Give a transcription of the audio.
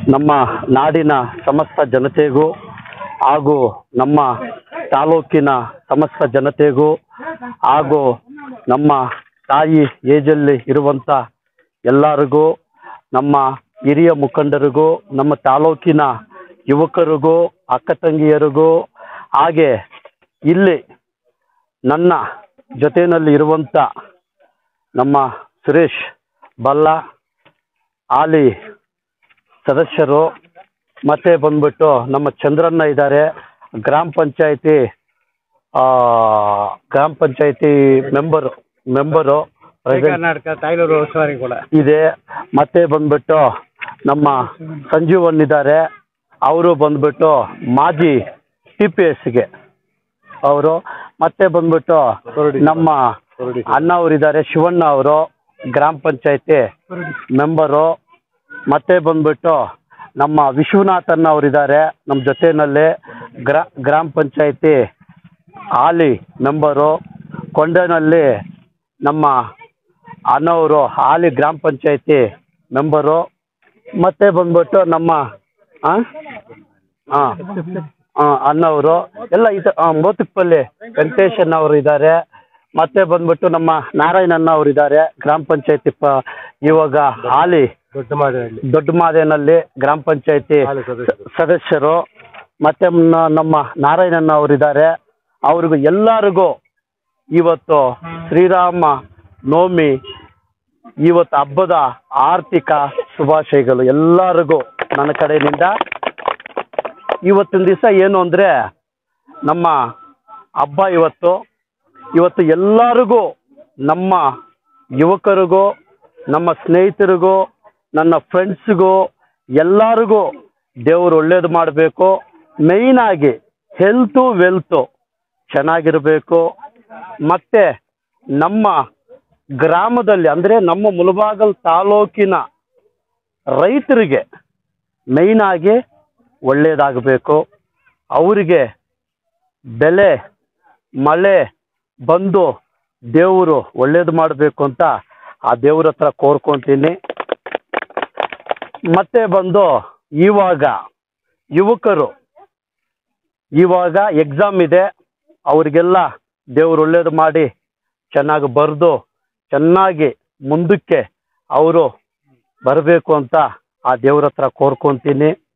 ನಮ್ಮ ನಾಡಿನ ಸಮಸ್ತ ಜನತೆಗೂ ಹಾಗೂ ನಮ್ಮ ತಾಲೂಕಿನ ಸಮಸ್ತ ಜನತೆಗೂ ಹಾಗೂ ನಮ್ಮ ತಾಯಿ ಏಜಲ್ಲಿ ಇರುವಂಥ ಎಲ್ಲರಿಗೂ ನಮ್ಮ ಹಿರಿಯ ಮುಖಂಡರಿಗೂ ನಮ್ಮ ತಾಲೂಕಿನ ಯುವಕರಿಗೂ ಅಕ್ಕ ತಂಗಿಯರಿಗೂ ಹಾಗೆ ಇಲ್ಲಿ ನನ್ನ ಜೊತೆಯಲ್ಲಿ ಇರುವಂಥ ನಮ್ಮ ಸುರೇಶ್ ಬಲ್ಲ ಹಾಲಿ ಸದಸ್ಯರು ಮತ್ತೆ ಬಂದ್ಬಿಟ್ಟು ನಮ್ಮ ಚಂದ್ರಣ್ಣ ಇದ್ದಾರೆ ಗ್ರಾಮ ಪಂಚಾಯತಿ ಗ್ರಾಮ ಪಂಚಾಯತಿ ಮೆಂಬರು ಮೆಂಬರು ಕರ್ನಾಟಕ ತಾಯ್ಲೂರು ಉಸ್ತುವಾರಿ ಕೂಡ ಇದೆ ಮತ್ತೆ ಬಂದ್ಬಿಟ್ಟು ನಮ್ಮ ಸಂಜೀವನ್ ಇದ್ದಾರೆ ಅವರು ಬಂದ್ಬಿಟ್ಟು ಮಾಜಿ ಟಿ ಪಿ ಎಸ್ಗೆ ಅವರು ಮತ್ತೆ ಬಂದ್ಬಿಟ್ಟು ನಮ್ಮ ಅಣ್ಣ ಅವರಿದ್ದಾರೆ ಶಿವಣ್ಣ ಅವರು ಗ್ರಾಮ ಪಂಚಾಯತಿ ಮೆಂಬರು ಮತ್ತೆ ಬಂದ್ಬಿಟ್ಟು ನಮ್ಮ ವಿಶ್ವನಾಥನ್ ಅವರಿದ್ದಾರೆ ನಮ್ಮ ಜೊತೆಯಲ್ಲಿ ಗ್ರಾ ಗ್ರಾಮ ಪಂಚಾಯತಿ ಹಾಲಿ ಮೆಂಬರು ಕೊಂಡನಲ್ಲಿ ನಮ್ಮ ಅಣ್ಣವರು ಹಾಲಿ ಗ್ರಾಮ ಪಂಚಾಯತಿ ಮೆಂಬರು ಮತ್ತೆ ಬಂದ್ಬಿಟ್ಟು ನಮ್ಮ ಹಾಂ ಹಾಂ ಹಾಂ ಅಣ್ಣವರು ಎಲ್ಲ ಇದು ಮೋತಕ್ಪಲ್ಲಿ ವೆಂಕಟೇಶನ್ ಅವರು ಇದ್ದಾರೆ ಮತ್ತೆ ಬಂದ್ಬಿಟ್ಟು ನಮ್ಮ ನಾರಾಯಣಣ್ಣ ಅವರು ಇದ್ದಾರೆ ಗ್ರಾಮ ಪಂಚಾಯತಿ ಪ ಇವಾಗ ಹಾಲಿ ದೊಡ್ಡ ಮಾಡಿನಲ್ಲಿ ದೊಡ್ಡ ಮಾದೇನಲ್ಲಿ ಗ್ರಾಮ ಪಂಚಾಯತಿ ಹಾಲಿ ಸದಸ್ಯರು. ಸದಸ್ಯರು ಮತ್ತೆ ನ- ನಮ್ಮ ನಾರಾಯಣಣ್ಣ ಅವರಿದ್ದಾರೆ ಅವ್ರಿಗೂ ಎಲ್ಲರಿಗೂ ಇವತ್ತು ಶ್ರೀರಾಮ ನವಮಿ ಇವತ್ತು ಹಬ್ಬದ ಆರ್ಥಿಕ ಶುಭಾಶಯಗಳು ಎಲ್ಲರಿಗೂ ನನ್ನ ಕಡೆಯಿಂದ ಇವತ್ತಿನ ದಿವಸ ಏನು ಅಂದರೆ ನಮ್ಮ ಹಬ್ಬ ಇವತ್ತು ಇವತ್ತು ಎಲ್ಲರಿಗೂ ನಮ್ಮ ಯುವಕರಿಗೂ ನಮ್ಮ ಸ್ನೇಹಿತರಿಗೂ ನನ್ನ ಫ್ರೆಂಡ್ಸ್ಗೂ ಎಲ್ಲರಿಗೂ ದೇವರು ಒಳ್ಳೇದು ಮಾಡಬೇಕು ಮೇಯ್ನಾಗಿ ಹೆಲ್ತು ವೆಲ್ತು ಚೆನ್ನಾಗಿರಬೇಕು ಮತ್ತು ನಮ್ಮ ಗ್ರಾಮದಲ್ಲಿ ಅಂದರೆ ನಮ್ಮ ಮುಳಬಾಗಲ್ ತಾಲೂಕಿನ ರೈತರಿಗೆ ಮೇಯ್ನಾಗಿ ಒಳ್ಳೆಯದಾಗಬೇಕು ಅವರಿಗೆ ಬೆಲೆ ಮಳೆ ಬಂದು ದೇವರು ಒಳ್ಳೇದು ಮಾಡಬೇಕು ಅಂತ ಆ ದೇವ್ರ ಹತ್ರ ಕೋರ್ಕೊಂತೀನಿ ಮತ್ತೆ ಬಂದು ಇವಾಗ ಯುವಕರು ಇವಾಗ ಎಕ್ಸಾಮ್ ಇದೆ ಅವರಿಗೆಲ್ಲ ದೇವ್ರು ಒಳ್ಳೇದು ಮಾಡಿ ಚೆನ್ನಾಗಿ ಬರೆದು ಚೆನ್ನಾಗಿ ಮುಂದಕ್ಕೆ ಅವರು ಬರಬೇಕು ಅಂತ ಆ ದೇವ್ರ ಹತ್ರ ಕೋರ್ಕೊಂತೀನಿ